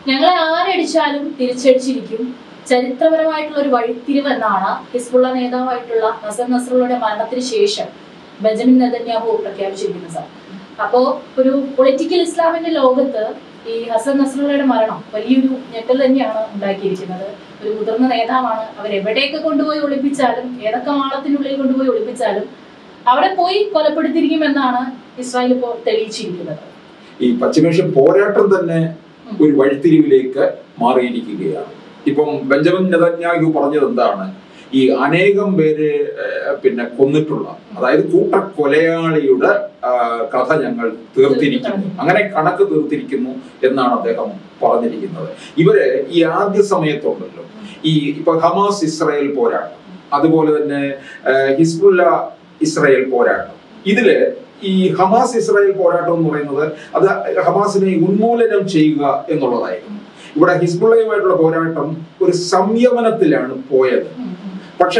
ഞങ്ങളെ ആരടിച്ചാലും തിരിച്ചടിച്ചിരിക്കും ചരിത്രപരമായിട്ടുള്ള ഒരു വഴിത്തിരിവ് എന്നാണ് ഹിസ്ബുള്ള നേതാവായിട്ടുള്ള ഹസൻ നസ്രുള്ളയുടെ മരണത്തിന് ശേഷം ബെഞ്ചമിൻ നെതന്യാഹു പ്രഖ്യാപിച്ചിരിക്കുന്നത് സാർ അപ്പോ ഒരു പൊളിറ്റിക്കൽ ഇസ്ലാമിന്റെ ലോകത്ത് ഈ ഹസൻ നസ്രുള്ളയുടെ മരണം വലിയൊരു ഞെട്ടൽ തന്നെയാണ് ഉണ്ടാക്കിയിരിക്കുന്നത് ഒരു മുതിർന്ന നേതാവാണ് അവരെവിടെയൊക്കെ കൊണ്ടുപോയി ഒളിപ്പിച്ചാലും ഏതൊക്കെ മാളത്തിനുള്ളിൽ കൊണ്ടുപോയി ഒളിപ്പിച്ചാലും അവിടെ പോയി കൊലപ്പെടുത്തിയിരിക്കുമെന്നാണ് ഇസ്രായേൽ ഇപ്പോൾ തെളിയിച്ചിരിക്കുന്നത് ഈ പശ്ചിമേഷ്യൻ പോരാട്ടം തന്നെ ഒരു വഴിത്തിരിവിലേക്ക് മാറിയിരിക്കുകയാണ് ഇപ്പം ബെഞ്ചമിൻ നെതന്യാഹു പറഞ്ഞത് എന്താണ് ഈ അനേകം പേര് ഏഹ്, പിന്നെ കൊന്നിട്ടുള്ള അതായത് കൂട്ട കൊലയാളിയുടെ ആ, കഥ ഞങ്ങൾ തീർത്തിരിക്കുന്നു അങ്ങനെ കണക്ക് തീർത്തിരിക്കുന്നു എന്നാണ് അദ്ദേഹം പറഞ്ഞിരിക്കുന്നത് ഇവര് ഈ ആദ്യ സമയത്തുണ്ടല്ലോ ഈ ഇപ്പൊ ഹമാസ് ഇസ്രായേൽ പോരാട്ടം അതുപോലെ തന്നെ ഏഹ്, ഹിസ്ബുല്ല ഇസ്രായേൽ പോരാട്ടം ഇതില് ഈ ഹമാസ് ഇസ്രായേൽ പോരാട്ടം എന്ന് പറയുന്നത് അത് ഹമാസിനെ ഉന്മൂലനം ചെയ്യുക എന്നുള്ളതായിരുന്നു ഇവിടെ ഹിസ്ബുള്ളയുമായിട്ടുള്ള പോരാട്ടം ഒരു സംയമനത്തിലാണ് പോയത് ഉം, ഉം. പക്ഷേ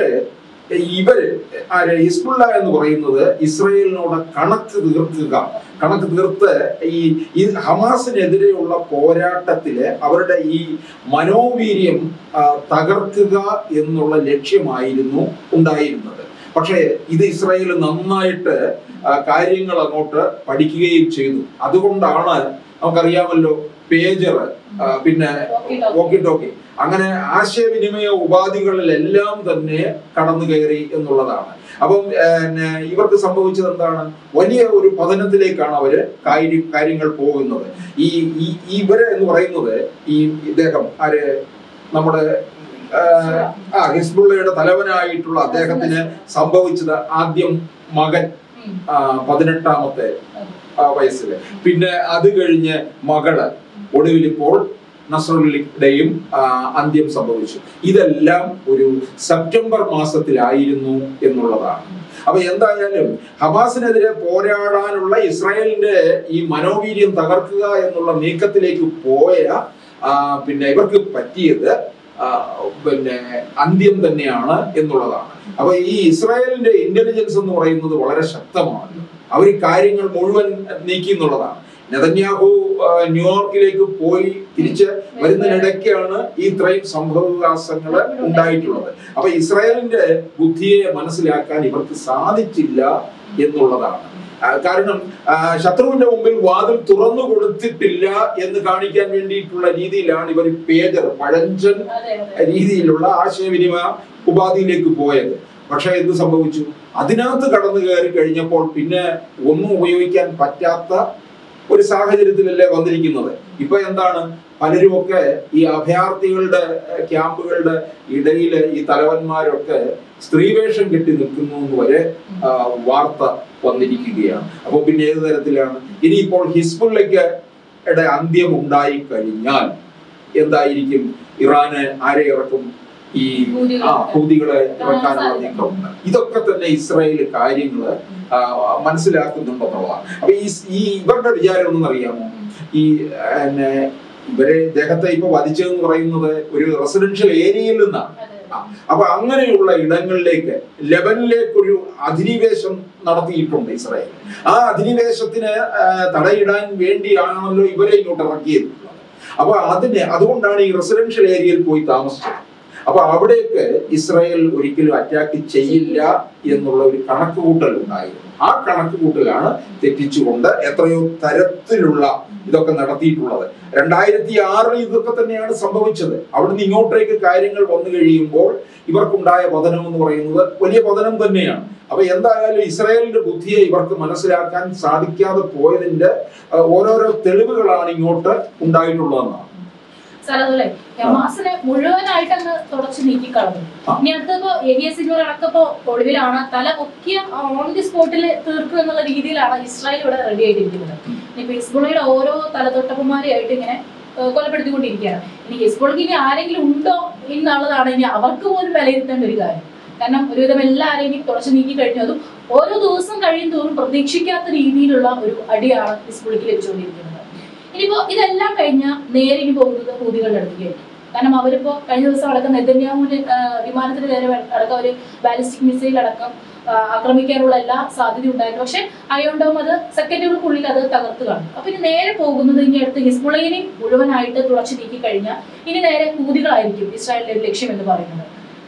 ഇവര് ആര് ഹിസ്ബുള്ള എന്ന് പറയുന്നത് ഇസ്രയേലിനോട് കണക്ക് തീർക്കുക കണക്ക് തീർത്ത് ഈ ഈ ഹമാസിനെതിരെയുള്ള പോരാട്ടത്തില് അവരുടെ ഈ മനോവീര്യം ആ, തകർക്കുക എന്നുള്ള ലക്ഷ്യമായിരുന്നു ഉണ്ടായിരുന്നത് പക്ഷേ ഇത് ഇസ്രായേൽ നന്നായിട്ട് ആ, കാര്യങ്ങൾ അങ്ങോട്ട് പഠിക്കുകയും ചെയ്തു അതുകൊണ്ടാണ് നമുക്കറിയാമല്ലോ പേജർ പിന്നെ Walkie talkie. വോക്കി ടോക്കി അങ്ങനെ ആശയവിനിമയ ഉപാധികളിലെല്ലാം തന്നെ കടന്നു കയറി എന്നുള്ളതാണ് അപ്പം പിന്നെ ഇവർക്ക് സംഭവിച്ചത് എന്താണ് വലിയ ഒരു പതനത്തിലേക്കാണ് അവര് കാര്യ കാര്യങ്ങൾ പോകുന്നത് ഈ ഈ ഇവര് എന്ന് പറയുന്നത് ഈ ഇദ്ദേഹം ആര് നമ്മുടെ ആ, ആ ഹിസ്ബുള്ളയുടെ തലവനായിട്ടുള്ള അദ്ദേഹത്തിന് സംഭവിച്ചത് ആദ്യം മകൻ ഉം. ആ, പതിനെട്ടാമത്തെ ആ, വയസ്സില് പിന്നെ അത് കഴിഞ്ഞ് മകള് ഒടുവിൽ ഇപ്പോൾ നസ്രുള്ളയുടെയും ആ, അന്ത്യം സംഭവിച്ചു ഇതെല്ലാം ഒരു സെപ്റ്റംബർ മാസത്തിലായിരുന്നു എന്നുള്ളതാണ് അപ്പൊ എന്തായാലും ഹമാസിനെതിരെ പോരാടാനുള്ള ഇസ്രായേലിന്റെ ഈ മനോവീര്യം തകർക്കുക എന്നുള്ള നീക്കത്തിലേക്ക് പോയ ആ, പിന്നെ ഇവർക്ക് പറ്റിയത് ആ, പിന്നെ അന്ത്യം തന്നെയാണ് എന്നുള്ളതാണ് അപ്പൊ ഈ ഇസ്രായേലിന്റെ ഇന്റലിജൻസ് എന്ന് പറയുന്നത് വളരെ ശക്തമാണ് അവർ കാര്യങ്ങൾ മുഴുവൻ നീക്കി എന്നുള്ളതാണ് നെതന്യാഹു ആ, ന്യൂയോർക്കിലേക്ക് പോയി തിരിച്ച് വരുന്നതിനിടയ്ക്കാണ് ഈ ഇത്രയും സംഭവവികാസങ്ങൾ ഉണ്ടായിട്ടുള്ളത് അപ്പൊ ഇസ്രായേലിന്റെ ബുദ്ധിയെ മനസ്സിലാക്കാൻ ഇവർക്ക് സാധിച്ചില്ല എന്നുള്ളതാണ് ആ, കാരണം ആ, ശത്രുവിന്റെ മുമ്പിൽ വാതിൽ തുറന്നു കൊടുത്തിട്ടില്ല എന്ന് കാണിക്കാൻ വേണ്ടിയിട്ടുള്ള രീതിയിലാണ് ഇവർ പേജർ പഴഞ്ചൻ അതെ അതെ രീതിയിലുള്ള ആശയവിനിമയ ഉപാധിയിലേക്ക് പോയത് പക്ഷെ എന്ത് സംഭവിച്ചു അതിനകത്ത് കടന്നു കയറി കഴിഞ്ഞപ്പോൾ പിന്നെ ഒന്നും ഉപയോഗിക്കാൻ പറ്റാത്ത ഒരു സാഹചര്യത്തിലല്ലേ വന്നിരിക്കുന്നത് ഇപ്പൊ എന്താണ് പലരുമൊക്കെ ഈ അഭയാർത്ഥികളുടെ ഏഹ്, ക്യാമ്പുകളുടെ ഇടയിൽ ഈ തലവന്മാരൊക്കെ സ്ത്രീവേഷം കെട്ടി നിൽക്കുന്നു എന്ന് വരെ ആ, വാർത്ത വന്നിരിക്കുകയാണ് അപ്പോൾ പിന്നെ ഏത് തരത്തിലാണ് ഇനിയിപ്പോൾ ഹിസ്ബുള്ളയ്ക്ക് യുടെ അന്ത്യം ഉണ്ടായി കഴിഞ്ഞാൽ എന്തായിരിക്കും ഇറാന് ആരെ ഇറക്കും ഈ ആ ഹൂതികളെ ഇറക്കാനുള്ള നീക്കമുണ്ട് ഇതൊക്കെ തന്നെ ഇസ്രായേൽ കാര്യങ്ങള് ആ, മനസ്സിലാക്കുന്നുണ്ടെന്നുള്ളതാണ് അപ്പൊ ഈ ഈ ഇവരുടെ വിചാരം ഒന്നും അറിയാമോ ഈ പിന്നെ ഇവരെ ഇദ്ദേഹത്തെ ഇപ്പൊ വധിച്ചതെന്ന് പറയുന്നത് ഒരു റെസിഡൻഷ്യൽ ഏരിയയിൽ നിന്നാണ് അതെ ആ, അപ്പൊ അങ്ങനെയുള്ള ഇടങ്ങളിലേക്ക് ലെബനിലേക്ക് ഒരു അധിനിവേശം നടത്തിയിട്ടുണ്ട് ഇസ്രായേൽ ആ അധിനിവേശത്തിന് ആ, തടയിടാൻ വേണ്ടിയാണല്ലോ ഇവരെ ഇങ്ങോട്ട് ഇറക്കിയത് അപ്പൊ അതിന് അതുകൊണ്ടാണ് ഈ റെസിഡൻഷ്യൽ ഏരിയയിൽ പോയി താമസിച്ചത് അപ്പൊ അവിടേക്ക് ഇസ്രായേൽ ഒരിക്കലും അറ്റാക്ക് ചെയ്യില്ല എന്നുള്ള ഒരു കണക്കുകൂട്ടൽ ഉണ്ടായിരുന്നു ആ കണക്കുകൂട്ടലാണ് തെറ്റിച്ചുകൊണ്ട് എത്രയോ തരത്തിലുള്ള ഇതൊക്കെ നടത്തിയിട്ടുള്ളത് രണ്ടായിരത്തി ആറിൽ ഇതൊക്കെ തന്നെയാണ് സംഭവിച്ചത് അവിടുന്ന് ഇങ്ങോട്ടേക്ക് കാര്യങ്ങൾ വന്നു കഴിയുമ്പോൾ ഇവർക്കുണ്ടായ പതനം എന്ന് പറയുന്നത് വലിയ പതനം തന്നെയാണ് അപ്പൊ എന്തായാലും ഇസ്രായേലിന്റെ ബുദ്ധിയെ ഇവർക്ക് മനസ്സിലാക്കാൻ സാധിക്കാതെ പോയതിന്റെ ആ, ഓരോരോ തെളിവുകളാണ് ഇങ്ങോട്ട് ഉണ്ടായിട്ടുള്ളതെന്നാണ് സാർ അതുപോലെ ഹമാസിനെ മുഴുവനായിട്ട് അങ്ങ് തുടച്ചു നീക്കിക്കളഞ്ഞു ആ. ഇനി അടുത്തിപ്പോ ഏരിയ സിനിമ അടക്കപ്പോ ഒളിവിലാണ് തല പൊക്കിയ ഓൺ ദി സ്പോട്ടിൽ തീർക്കും എന്നുള്ള രീതിയിലാണ് ഇസ്രായേൽ ഇവിടെ റെഡി ആയിട്ടിരിക്കുന്നത് ഇനിയിപ്പോ ഹിസ്ബുള്ളയുടെ ഓരോ തലതൊട്ടപ്പന്മാരെയായിട്ട് ഇങ്ങനെ ഏഹ്, കൊലപ്പെടുത്തിക്കൊണ്ടിരിക്കുകയാണ് ഇനി ഹിസ്ബുള്ളക്ക് ഇനി ആരെങ്കിലും ഉണ്ടോ എന്നുള്ളതാണ് ഇനി അവർക്ക് പോലും വിലയിരുത്തേണ്ട ഒരു കാര്യം കാരണം ഒരുവിധം എല്ലാവരെയും ഇനി തുടച്ചു നീക്കി കഴിഞ്ഞു അതും ഓരോ ദിവസം കഴിയും തോറും പ്രതീക്ഷിക്കാത്ത രീതിയിലുള്ള ഒരു അടിയാണ് ഹിസ്ബുള്ളിക്ക് ലഭിച്ചുകൊണ്ടിരിക്കുന്നത് ഇനിയിപ്പോ ഇതെല്ലാം കഴിഞ്ഞാൽ നേരെ ഇനി പോകുന്നത് ഹൂതികളുടെ അടുത്തേക്കായിരിക്കും കാരണം അവരിപ്പോ കഴിഞ്ഞ ദിവസം അടക്കം നെതന്യാഹുവിന് വിമാനത്തിന് നേരെ വ- അടക്കം ഒരു ബാലിസ്റ്റിക് മിസൈൽ അടക്കം ആ, ആക്രമിക്കാനുള്ള എല്ലാ സാധ്യതയും ഉണ്ടായിരുന്നു പക്ഷെ അയോണ്ടോം അത് സെക്കൻഡുകൾക്കുള്ളിൽ അത് തകർത്ത് കാണും അപ്പൊ ഇനി നേരെ പോകുന്നത് ഇനി അടുത്ത് ഹിസ്ബുളയിനെ മുഴുവനായിട്ട് തുളച്ചു നീക്കി കഴിഞ്ഞാൽ ഇനി നേരെ കൂതികളായിരിക്കും ഇസ്രായേലിന്റെ ഒരു ലക്ഷ്യം എന്ന് പറയുന്നത്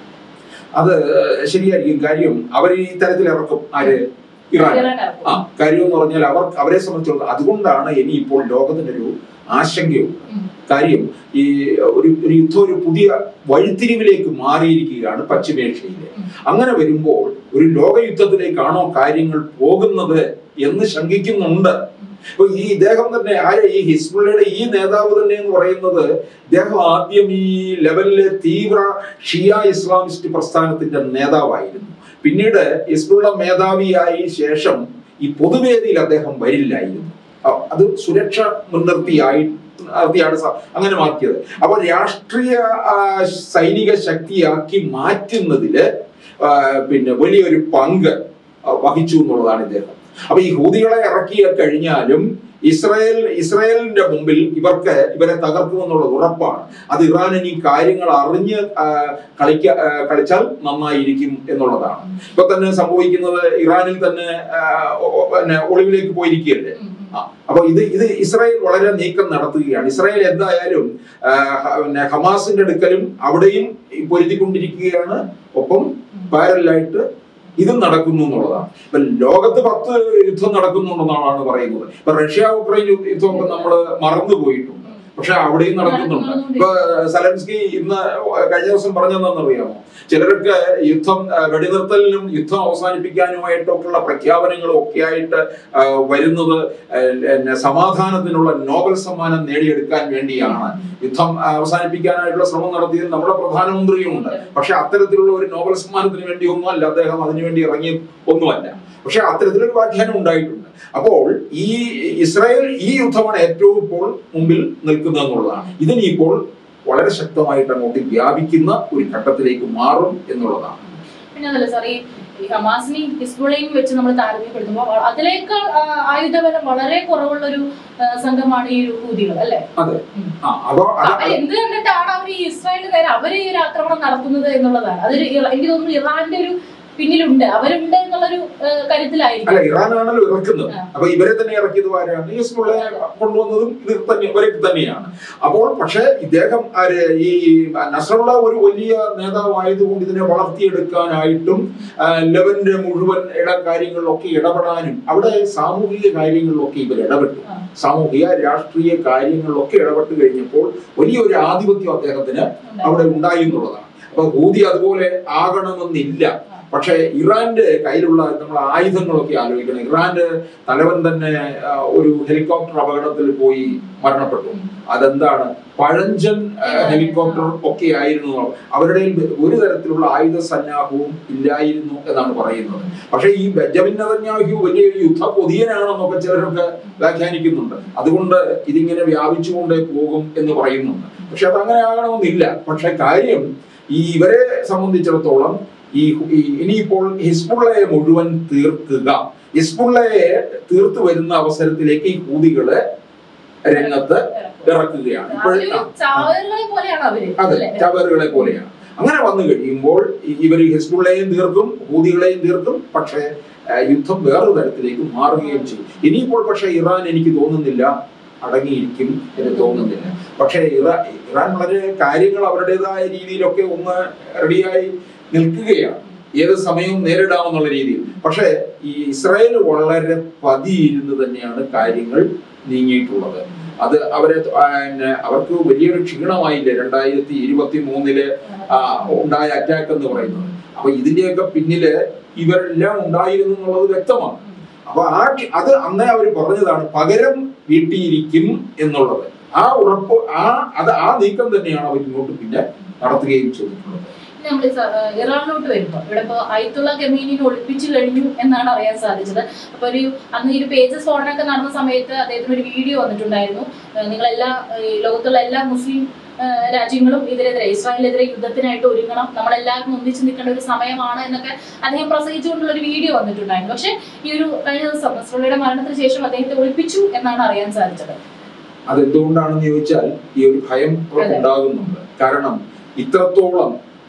അത് ശരിയായിരിക്കും കാര്യം അവർ ഈ തരത്തിൽ ഇറക്കും ആര് ഇറാൻ ഇറാൻ ഇറക്കും. ആ കാര്യം എന്ന് പറഞ്ഞാൽ അവർ അവരെ സംബന്ധിച്ചിടത്തോളം അതുകൊണ്ടാണ് ഇനി ഇപ്പോൾ ലോകത്തിനൊരു ആശങ്കയുണ്ട് ഉം. കാര്യം ഈ ഒരു ഒരു യുദ്ധം ഒരു പുതിയ വഴിത്തിരിവിലേക്ക് മാറിയിരിക്കുകയാണ് പശ്ചിമേഷ്യയിൽ ഉം. അങ്ങനെ വരുമ്പോൾ ഒരു ലോകയുദ്ധത്തിലേക്കാണോ കാര്യങ്ങൾ പോകുന്നത് എന്ന് ശങ്കിക്കുന്നുണ്ട് ഇപ്പൊ ഈ ഇദ്ദേഹം തന്നെ ആരെ ഈ ഹിസ്ബുള്ളയുടെ ഈ നേതാവ് തന്നെ എന്ന് പറയുന്നത് ഇദ്ദേഹം ആദ്യം ഈ ലെവലിലെ തീവ്ര ഷിയ ഇസ്ലാമിസ്റ്റ് പ്രസ്ഥാനത്തിന്റെ നേതാവായിരുന്നു പിന്നീട് ഹിസ്ബുള്ള മേധാവിയായി ശേഷം ഈ പൊതുവേദിയിൽ അദ്ദേഹം വരില്ലായിരുന്നു അ- അത് സുരക്ഷ മുൻനിർത്തിയായി നിർത്തിയാണ് സ- അങ്ങനെ മാറ്റിയത് അപ്പൊ രാഷ്ട്രീയ ആ, സൈനിക ശക്തിയാക്കി മാറ്റുന്നതില് ആ, പിന്നെ വലിയൊരു പങ്ക് ആ, വഹിച്ചു എന്നുള്ളതാണ് ഇദ്ദേഹം അപ്പൊ ഈ ഹൂതികളെ ഇറക്കി കഴിഞ്ഞാലും ഇസ്രായേൽ ഇസ്രായേലിന്റെ മുമ്പിൽ ഇവർക്ക് ഇവരെ തകർക്കുമെന്നുള്ളത് ഉറപ്പാണ് അത് ഇറാൻ ഇനി കാര്യങ്ങൾ അറിഞ്ഞ് ആ, കളിക്ക ആ, കളിച്ചാൽ നന്നായിരിക്കും എന്നുള്ളതാണ് ഇപ്പൊ തന്നെ സംഭവിക്കുന്നത് ഇറാനിൽ തന്നെ ആ, ഒ- ഒ- പിന്നെ ഒളിവിലേക്ക് പോയിരിക്കുകയല്ലേ ഉം, ഉം. ആ, അപ്പൊ ഇത് ഇത് ഇസ്രായേൽ വളരെ നീക്കം നടത്തുകയാണ് ഇസ്രായേൽ എന്തായാലും ആ, ഹ- പിന്നെ ഹമാസിന്റെ അടുക്കലും അവിടെയും ഈ പൊരുതിക്കൊണ്ടിരിക്കുകയാണ് ഒപ്പം പാരലായിട്ട് ഇതും നടക്കുന്നു എന്നുള്ളതാണ് ഇപ്പൊ ലോകത്ത് പത്ത് യുദ്ധം നടക്കുന്നുണ്ടെന്നാണ് പറയുന്നത് ഇപ്പൊ റഷ്യ ഉക്രൈൻ യുദ്ധമൊക്കെ നമ്മൾ മറന്നുപോയിട്ടുണ്ട് പക്ഷെ അവിടെയും നടക്കുന്നുണ്ട് ഇപ്പൊ സലൻസ്കി ഇന്ന് കഴിഞ്ഞ ദിവസം പറഞ്ഞതെന്നറിയാമോ ചിലർക്ക് യുദ്ധം ആ, വെടിനിർത്തലിനും യുദ്ധം അവസാനിപ്പിക്കാനുമായിട്ടൊക്കെയുള്ള പ്രഖ്യാപനങ്ങളും ഒക്കെ ആയിട്ട് ആ, വരുന്നത് ആ, പിന്നെ സമാധാനത്തിനുള്ള നോബൽ സമ്മാനം നേടിയെടുക്കാൻ വേണ്ടിയാണ് യുദ്ധം ആ, അവസാനിപ്പിക്കാനായിട്ടുള്ള ശ്രമം നടത്തിയത് നമ്മുടെ പ്രധാനമന്ത്രിയുമുണ്ട് പക്ഷെ അത്തരത്തിലുള്ള ഒരു നോബൽ സമ്മാനത്തിന് വേണ്ടി ഒന്നുമല്ല അദ്ദേഹം അതിനുവേണ്ടി ഇറങ്ങി ഒന്നുമല്ല പക്ഷെ അത്തരത്തിലൊരു വ്യാഖ്യാനം ഉണ്ടായിട്ടുണ്ട് അപ്പോൾ ഈ ഇസ്രായേൽ ഈ യുദ്ധമാണ് ഏറ്റവും ഇപ്പോൾ മുമ്പിൽ നിൽക്കുന്നത് എന്നുള്ളതാണ് ഇതിനിപ്പോൾ വളരെ ശക്തമായിട്ട് അങ്ങോട്ട് വ്യാപിക്കുന്ന ഒരു ഘട്ടത്തിലേക്ക് മാറും എന്നുള്ളതാണ് പിന്നെ അതല്ല സാർ ഈ ഈ ഹമാസിനെയും ഹിസ്ബുളയും വെച്ച് നമ്മൾ താരതമ്യപ്പെടുത്തുമ്പോൾ അതിനേക്കാൾ ആ, ആയുധബലം വളരെ കുറവുള്ള ഒരു ആ, സംഘമാണ് ഈ ഒരു ഹൂതികൾ അല്ലെ അതെ ഉം. ആ അപ്പൊ അത് അവർ എന്ത് കണ്ടിട്ടാണ് അവർ ഈ ഇസ്രായേലിന് നേരെ അവർ ഈ ഒരു ആക്രമണം നടത്തുന്നത് എന്നുള്ളതാണ് അതൊരു ഇറ- എനിക്ക് തോന്നുന്നു ഇറാന്റെ ഒരു പിന്നിലുണ്ട് അവരുണ്ട് എന്നുള്ളൊരു ആ, കരുത്തിലായിരിക്കും അല്ല ഇറാനാണല്ലോ ഇറക്കുന്നത് ആ. അപ്പൊ ഇവരെ തന്നെ ഇറക്കിയത് ആരാണ് ഹിസ്ബുള്ളയെ കൊണ്ടുവന്നതും ഇത് തന്നെ ഇവരൊക്കെ തന്നെയാണ് അപ്പോൾ പക്ഷെ ഇദ്ദേഹം ആര് ഈ നസറുള്ള ഒരു വലിയ നേതാവായതുകൊണ്ട് ഇതിനെ വളർത്തിയെടുക്കാനായിട്ടും ആ, ലെവന്റെ മുഴുവൻ ഇട കാര്യങ്ങളിലൊക്കെ ഇടപെടാനും അവിടെ സാമൂഹിക കാര്യങ്ങളിലൊക്കെ ഇവർ ഇടപെട്ടു ആ. സാമൂഹിക രാഷ്ട്രീയ കാര്യങ്ങളിലൊക്കെ ഇടപെട്ട് കഴിഞ്ഞപ്പോൾ വലിയൊരു ആധിപത്യം അദ്ദേഹത്തിന് അവിടെ ഉണ്ടായി എന്നുള്ളതാണ് അപ്പൊ ഹൂതി അതുപോലെ ആകണമെന്നില്ല പക്ഷേ ഇറാന്റെ കയ്യിലുള്ള നമ്മൾ ആയുധങ്ങളൊക്കെ ആലോചിക്കണം ഇറാന്റെ തലവൻ തന്നെ ആ, ഒരു ഹെലികോപ്റ്റർ അപകടത്തിൽ പോയി മരണപ്പെട്ടു അതെന്താണ് പഴഞ്ചൻ ആ, ഹെലികോപ്റ്റർ ഒക്കെ ആയിരുന്നു അവരുടെ കയ്യിൽ ഒരു തരത്തിലുള്ള ആയുധ സന്നാഹവും ഇല്ലായിരുന്നു എന്നാണ് പറയുന്നത് പക്ഷേ ഈ ബെഞ്ചമിൻ നെതന്യാഹു വലിയ യുദ്ധ പൊതിയനാണെന്നൊക്കെ ചിലരൊക്കെ വ്യാഖ്യാനിക്കുന്നുണ്ട് അതുകൊണ്ട് ഇതിങ്ങനെ വ്യാപിച്ചുകൊണ്ടേ പോകും എന്ന് പറയുന്നുണ്ട് പക്ഷെ അതങ്ങനെ ആകണമെന്നില്ല പക്ഷെ കാര്യം ഈ ഇവരെ സംബന്ധിച്ചിടത്തോളം ഈ ഈ ഇനിയിപ്പോൾ ഹിസ്ബുള്ളയെ മുഴുവൻ തീർക്കുക ഹിസ്ബുള്ളയെ തീർത്തു വരുന്ന അവസരത്തിലേക്ക് ഈ കൂതികള് രംഗത്ത് ഇറക്കുകയാണ് ഇപ്പോൾ അവര് ചാവേറുകളെ പോലെയാണ് അവര് അതെ അല്ലേ? ചവറുകളെ പോലെയാണ് അങ്ങനെ വന്നു കഴിയുമ്പോൾ ഇവർ ഹിസ്ബുള്ളയെയും തീർക്കും ഹൂതികളെയും തീർക്കും പക്ഷേ ആ, യുദ്ധം വേറൊരു തരത്തിലേക്ക് മാറുകയും ചെയ്യും ഇനിയിപ്പോൾ പക്ഷേ ഇറാൻ എനിക്ക് തോന്നുന്നില്ല അടങ്ങിയിരിക്കും എന്ന് തോന്നുന്നില്ല പക്ഷേ ഇറാ ഇറാൻ വളരെ കാര്യങ്ങൾ അവരുടേതായ രീതിയിലൊക്കെ ഒന്ന് റെഡിയായി നിൽക്കുകയാണ് ഏത് സമയവും നേരിടാമെന്നുള്ള രീതിയിൽ പക്ഷേ ഈ ഇസ്രായേൽ വളരെ പതിയിരുന്ന് തന്നെയാണ് കാര്യങ്ങൾ നീങ്ങിയിട്ടുള്ളത് അത് അവരെ ആ, പിന്നെ അവർക്ക് വലിയൊരു ക്ഷീണമായില്ലേ രണ്ടായിരത്തി ഇരുപത്തി മൂന്നില് ആ, ഉണ്ടായ അറ്റാക്ക് എന്ന് പറയുന്നത് അപ്പൊ ഇതിന്റെയൊക്കെ പിന്നില് ഇവരെല്ലാം ഉണ്ടായിരുന്നു എന്നുള്ളത് വ്യക്തമാണ് അപ്പൊ ആ ക്ഷ- അത് അന്നേ അവർ പറഞ്ഞതാണ് പകരം വീട്ടിയിരിക്കും എന്നുള്ളത് ആ ഉറപ്പ് ആ അത് ആ നീക്കം തന്നെയാണ് അവർ ഇങ്ങോട്ട് പിന്നെ നടത്തുകയും ചെയ്തിട്ടുള്ളത് നമ്മൾ ഇറാനിലോട്ട് വരുമ്പോൾ ഇവിടെ ഇപ്പോൾ അയത്തുള്ള ഗമീനിനെ ഒളിപ്പിച്ചു കഴിഞ്ഞു എന്നാണ് അറിയാൻ സാധിച്ചത് അപ്പൊ ഒരു അന്ന് ഈ ഒരു പേജസ് ഫോണിനൊക്കെ നടന്ന സമയത്ത് അദ്ദേഹത്തിന് ഒരു വീഡിയോ വന്നിട്ടുണ്ടായിരുന്നു ഏഹ് നിങ്ങളെല്ലാ ഈ ലോകത്തുള്ള എല്ലാ മുസ്ലിം ഏഹ് രാജ്യങ്ങളും ഇതിനെതിരെ ഇസ്രായേലിനെതിരെ യുദ്ധത്തിനായിട്ട് ഒരുങ്ങണം നമ്മളെല്ലാവരും ഒന്നിച്ചു നിൽക്കേണ്ട ഒരു സമയമാണ് എന്നൊക്കെ അദ്ദേഹം പ്രസംഗിച്ചുകൊണ്ടുള്ള ഒരു വീഡിയോ വന്നിട്ടുണ്ടായിരുന്നു പക്ഷെ ഈ ഒരു കഴിഞ്ഞ ദിവസം നസ്രുള്ളയുടെ മരണത്തിന് ശേഷം അദ്ദേഹത്തെ ഒളിപ്പിച്ചു എന്നാണ് അറിയാൻ സാധിച്ചത് അതെന്തുകൊണ്ടാണെന്ന് ചോദിച്ചാൽ ഈ ഒരു ഭയം അവർക്ക് അതെ. ഉണ്ടാകുന്നുണ്ട് കാരണം ഇത്രത്തോളം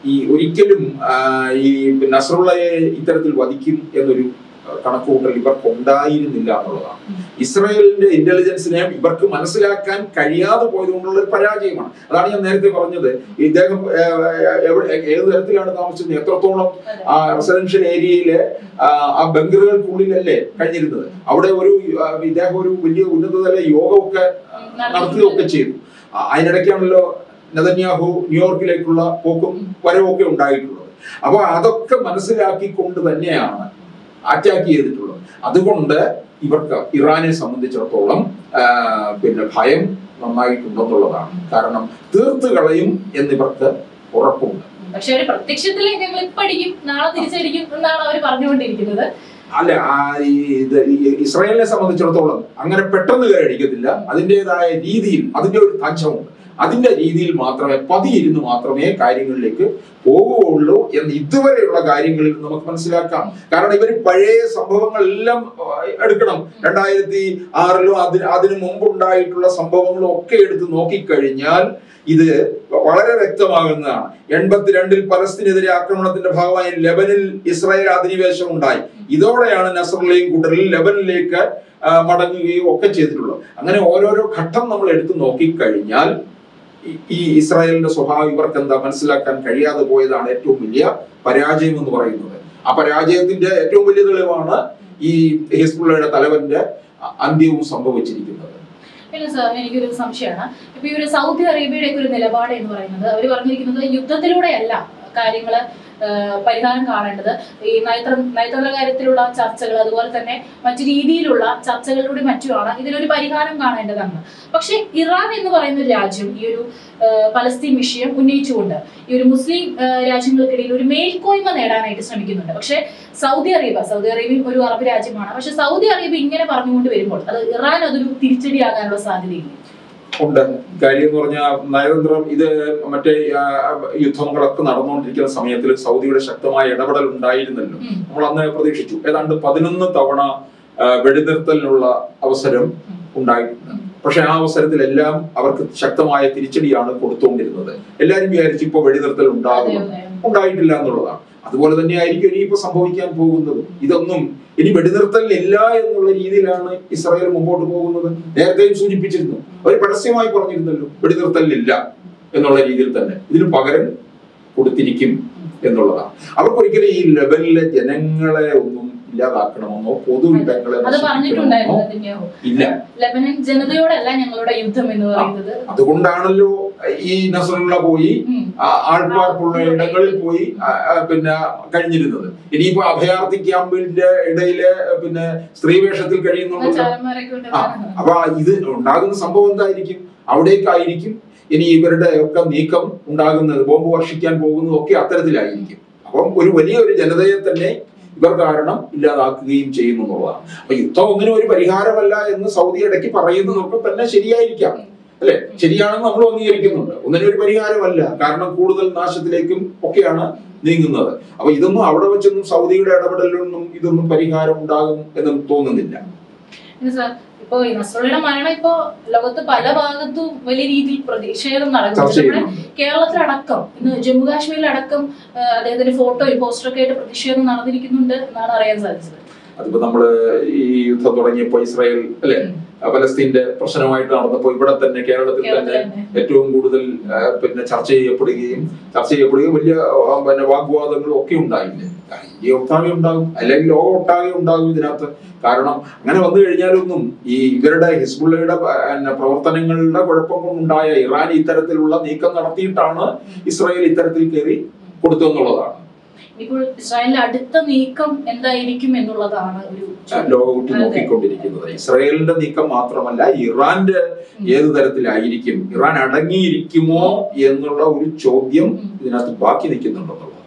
ഈ ഒരിക്കലും ആ, ഈ നസറുള്ളയെ ഇത്തരത്തിൽ വധിക്കും എന്നൊരു ആ, കണക്കുകൂട്ടൽ ഇവർക്ക് ഉണ്ടായിരുന്നില്ല എന്നുള്ളതാണ് ഇസ്രായേലിന്റെ ഇന്റലിജൻസിനെ ഇവർക്ക് മനസ്സിലാക്കാൻ കഴിയാതെ പോയതുകൊണ്ടുള്ള ഒരു പരാജയമാണ് അതാണ് ഞാൻ നേരത്തെ പറഞ്ഞത് ഇദ്ദേഹം ആ, എവിടെ ഏത് തരത്തിലാണ് താമസിച്ചത് എത്രത്തോളം അതെ. ആ റെസിഡൻഷ്യൽ ഏരിയയില് ആ ആ ബങ്കറുകൾക്കുള്ളിലല്ലേ കഴിഞ്ഞിരുന്നത് അവിടെ ഒരു ആ, ഇദ്ദേഹം ഒരു വലിയ ഉന്നതതല യോഗമൊക്കെ നടത്തുകയൊക്കെ ചെയ്തു ആ, അതിനിടയ്ക്കാണല്ലോ നെതന്യാഹു ന്യൂയോർക്കിലേക്കുള്ള പോക്കും വരവും ഒക്കെ ഉണ്ടായിട്ടുള്ളത് അപ്പൊ അതൊക്കെ മനസ്സിലാക്കിക്കൊണ്ട് തന്നെയാണ് അറ്റാക്ക് ചെയ്തിട്ടുള്ളത് അതുകൊണ്ട് ഇവർക്ക് ഇറാനെ സംബന്ധിച്ചിടത്തോളം ആ, പിന്നെ ഭയം നന്നായിട്ടുണ്ടെന്നുള്ളതാണ് കാരണം തീർത്ത് കളയും എന്നിവർക്ക് ഉറപ്പുണ്ട് പക്ഷെ ഒരു പ്രത്യക്ഷത്തിൽ ഞങ്ങൾ ഇപ്പൊ അടിക്കും നാളെ തിരിച്ചടിക്കും എന്നാണ് അവർ പറഞ്ഞുകൊണ്ടിരിക്കുന്നത് അല്ല ആ ഈ ഇത് ഈ ഇസ്രായേലിനെ സംബന്ധിച്ചിടത്തോളം അങ്ങനെ പെട്ടെന്ന് കയറിക്കത്തില്ല അതിൻ്റെതായ രീതിയിൽ അതിന്റെ ഒരു തഞ്ചമുണ്ട് അതിന്റെ രീതിയിൽ മാത്രമേ പതിയിരുന്ന് മാത്രമേ കാര്യങ്ങളിലേക്ക് പോവുകയുള്ളൂ എന്ന് ഇതുവരെയുള്ള കാര്യങ്ങളിൽ നമുക്ക് മനസ്സിലാക്കാം കാരണം ഇവർ പഴയ സംഭവങ്ങളെല്ലാം ആ, എടുക്കണം രണ്ടായിരത്തി ആറിലും അതിന് അതിനു മുമ്പുണ്ടായിട്ടുള്ള സംഭവങ്ങളും ഒക്കെ എടുത്ത് നോക്കിക്കഴിഞ്ഞാൽ ഇത് വളരെ വ്യക്തമാകുന്നതാണ് എൺപത്തിരണ്ടിൽ പലസ്തീനെതിരെ ആക്രമണത്തിന്റെ ഭാഗമായി ലെബനിൽ ഇസ്രായേൽ അധിനിവേശം ഉണ്ടായി ഇതോടെയാണ് നസറുള്ളയും കൂട്ടരിൽ ലെബനിലേക്ക് ആ, മടങ്ങുകയും ഒക്കെ ചെയ്തിട്ടുള്ളത് അങ്ങനെ ഓരോരോ ഘട്ടം നമ്മൾ എടുത്തു നോക്കിക്കഴിഞ്ഞാൽ ഈ- ഈ ഇസ്രായേലിന്റെ സ്വഭാവം ഇവർക്ക് എന്താ മനസ്സിലാക്കാൻ കഴിയാതെ പോയതാണ് ഏറ്റവും വലിയ പരാജയം എന്ന് പറയുന്നത് ആ പരാജയത്തിന്റെ ഏറ്റവും വലിയ തെളിവാണ് ഈ ഹിസ്ബുള്ളയുടെ തലവന്റെ അ- അന്ത്യവും സംഭവിച്ചിരിക്കുന്നത് പിന്നെ സാർ എനിക്കൊരു സംശയമാണ് ഇപ്പൊ ഈ ഒരു സൗദി അറേബ്യയുടെ ഒക്കെ ഒരു നിലപാട് എന്ന് പറയുന്നത് അവർ പറഞ്ഞിരിക്കുന്നത് യുദ്ധത്തിലൂടെയല്ല കാര്യങ്ങള് ആ, പരിഹാരം കാണേണ്ടത് ഈ നയതന്ത്ര നയതന്ത്ര കാര്യത്തിലുള്ള ചർച്ചകൾ അതുപോലെ തന്നെ മറ്റു രീതിയിലുള്ള ചർച്ചകളിലൂടെ മറ്റുമാണ് ഇതിനൊരു പരിഹാരം കാണേണ്ടതാണ് പക്ഷെ ഇറാൻ എന്ന് പറയുന്ന ഒരു രാജ്യം ഈ ഒരു ആ, പലസ്തീൻ വിഷയം ഉന്നയിച്ചുകൊണ്ട് ഈ ഒരു മുസ്ലിം ആ, രാജ്യങ്ങൾക്കിടയിൽ ഒരു മേൽക്കോയ്മ നേടാനായിട്ട് ശ്രമിക്കുന്നുണ്ട് പക്ഷെ സൗദി അറേബ്യ സൗദി അറേബ്യ ഒരു അറബ് രാജ്യമാണ് പക്ഷെ സൗദി അറേബ്യ ഇങ്ങനെ പറഞ്ഞുകൊണ്ട് വരുമ്പോൾ അത് ഇറാൻ അതൊരു തിരിച്ചടിയാകാനുള്ള സാധ്യതയില്ല ഉണ്ട് കാര്യം എന്ന് പറഞ്ഞാൽ നയതന്ത്രം ഇത് മറ്റേ ആ, യുദ്ധങ്ങളൊക്കെ നടന്നുകൊണ്ടിരിക്കുന്ന സമയത്തിൽ സൗദിയുടെ ശക്തമായ ഇടപെടൽ ഉണ്ടായിരുന്നല്ലോ ഉം. നമ്മൾ അന്ന് പ്രതീക്ഷിച്ചു ഏതാണ്ട് പതിനൊന്ന് തവണ ആ, വെടിനിർത്തലിനുള്ള അവസരം ഉണ്ടായിട്ടുണ്ട് പക്ഷെ ആ അവസരത്തിലെല്ലാം അവർക്ക് ശക്തമായ തിരിച്ചടിയാണ് കൊടുത്തുകൊണ്ടിരുന്നത് എല്ലാരും വിചാരിച്ചു ഇപ്പൊ വെടിനിർത്തൽ അതെ, ഉണ്ടാകും അതെ. ഉണ്ടായിട്ടില്ല എന്നുള്ളതാണ് അതുപോലെ തന്നെ ആയിരിക്കും ഇനിയിപ്പോ സംഭവിക്കാൻ പോകുന്നത് ഇതൊന്നും ഇനി വെടിനിർത്തലില്ല എന്നുള്ള രീതിയിലാണ് ഇസ്രായേൽ മുമ്പോട്ട് പോകുന്നത് നേരത്തെയും സൂചിപ്പിച്ചിരുന്നു അവർ പരസ്യമായി പറഞ്ഞിരുന്നല്ലോ വെടിനിർത്തലില്ല എന്നുള്ള രീതിയിൽ തന്നെ ഇതിന് പകരം കൊടുത്തിരിക്കും എന്നുള്ളതാണ് അവർക്കൊരിക്കലും ഈ ലെവലിലെ ജനങ്ങളെ ഒന്നും ഇല്ലാതാക്കണമെന്നോ പൊതുവിടങ്ങളെ അത് നശിപ്പിക്കണമെന്നോ പറഞ്ഞിട്ടുണ്ടായിരുന്നു നെതന്യാഹു. ഇല്ല ലെബനൻ ജനതയോടല്ല ഞങ്ങളുടെ യുദ്ധം എന്ന് പറയുന്നത് അതുകൊണ്ടാണല്ലോ ഈ നസറുള്ള പോയി ഉം. ആ, ആൾപ്പാർപ്പുള്ള ഇടങ്ങളിൽ പോയി ആ, ആ, പിന്നെ കഴിഞ്ഞിരുന്നത് ഇനിയിപ്പോ അഭയാർത്ഥി ക്യാമ്പിന്റെ ഇടയില് പിന്നെ സ്ത്രീ വേഷത്തിൽ കഴിയുന്നുണ്ടല്ലോ ചാരന്മാരൊക്കെ ഉണ്ട്. ആ അപ്പൊ ഇത് ഉണ്ടാകുന്ന സംഭവം എന്തായിരിക്കും അവിടേക്കായിരിക്കും ഇനി ഇവരുടെ ഒക്കെ നീക്കം ഉണ്ടാകുന്നത് ബോംബ് വർഷിക്കാൻ പോകുന്നതും ഒക്കെ അത്തരത്തിലായിരിക്കും അപ്പം ഒരു വലിയ ഒരു ജനതയെ തന്നെ ഇവർ കാരണം ഇല്ലാതാക്കുകയും ചെയ്യുന്നു എന്നുള്ളതാണ് അപ്പൊ യുദ്ധം ഒന്നിനും ഒരു പരിഹാരമല്ല എന്ന് സൗദി ഇടയ്ക്ക് പറയുന്നതൊക്കെ തന്നെ ശരിയായിരിക്കാം അല്ലെ ശരിയാണെന്ന് നമ്മൾ അംഗീകരിക്കുന്നുണ്ട് ഒന്നിനും ഒരു പരിഹാരമല്ല കാരണം കൂടുതൽ നാശത്തിലേക്കും ഒക്കെയാണ് നീങ്ങുന്നത് അപ്പൊ ഇതൊന്നും അവിടെ വെച്ചൊന്നും സൗദിയുടെ ഇടപെടലൊന്നും ഇതൊന്നും പരിഹാരം ഉണ്ടാകും എന്നും തോന്നുന്നില്ല പിന്നെ സാർ ഇപ്പൊ ഈ നസ്രുള്ളയുടെ മരണം ഇപ്പോ ലോകത്ത് പല ഭാഗത്തും വലിയ രീതിയിൽ പ്രതിഷേധം ചർച്ച നടക്കുന്നുണ്ട് നമ്മുടെ ചെയ്യുന്നുണ്ട് കേരളത്തിലടക്കം ഇന്ന് ജമ്മു കാശ്മീരിലടക്കം ആ, അദ്ദേഹത്തിന്റെ ഫോട്ടോയും പോസ്റ്ററൊക്കെ ആയിട്ട് പ്രതിഷേധം നടന്നിരിക്കുന്നുണ്ട് എന്നാണ് അറിയാൻ സാധിച്ചത് അതിപ്പോ നമ്മള് ഈ യുദ്ധം തുടങ്ങിയപ്പോ ഇസ്രായേൽ അല്ലെ ഉം. പലസ്തീന്റെ പ്രശ്നമായിട്ട് നടന്നപ്പോ ഇവിടെ തന്നെ കേരളത്തിൽ കേരളത്തിൽ തന്നെ തന്നെ. ഏറ്റവും കൂടുതൽ ആ, പിന്നെ ചർച്ച ചെയ്യപ്പെടുകയും ചർച്ച ചെയ്യപ്പെടുകയും വലിയ ആ, പിന്നെ വാഗ്വാദങ്ങളും ഒക്കെ ഉണ്ടായില്ലേ ആ, ഇന്ത്യ ഒട്ടാകെ ഉണ്ടാകും അല്ലെങ്കിൽ ലോകം ഒട്ടാകെ ഉണ്ടാകും ഇതിനകത്ത് കാരണം അങ്ങനെ വന്നു കഴിഞ്ഞാലൊന്നും ഈ ഇവരുടെ ഹിസ്ബുള്ളയുടെ പ- പിന്നെ പ്രവർത്തനങ്ങളുടെ കുഴപ്പം കൊണ്ടുണ്ടായ ഇറാൻ ഇത്തരത്തിലുള്ള നീക്കം നടത്തിയിട്ടാണ് ഇസ്രായേൽ ഇത്തരത്തിൽ കയറി കൊടുത്തു എന്നുള്ളതാണ് ഇപ്പോൾ ഇസ്രായേലിന്റെ അടുത്ത നീക്കം എന്തായിരിക്കും എന്നുള്ളതാണ് ഒരു ചോദ്യം. ലോകം ഉറ്റു അതെ. നോക്കിക്കൊണ്ടിരിക്കുന്നത് ഇസ്രായേലിന്റെ നീക്കം മാത്രമല്ല ഇറാന്റെ ഏത് തരത്തിലായിരിക്കും ഇറാൻ അടങ്ങിയിരിക്കുമോ എന്നുള്ള ഒരു ചോദ്യം ഉം. ഇതിനകത്ത് ബാക്കി നിൽക്കുന്നുണ്ടെന്നുള്ളത്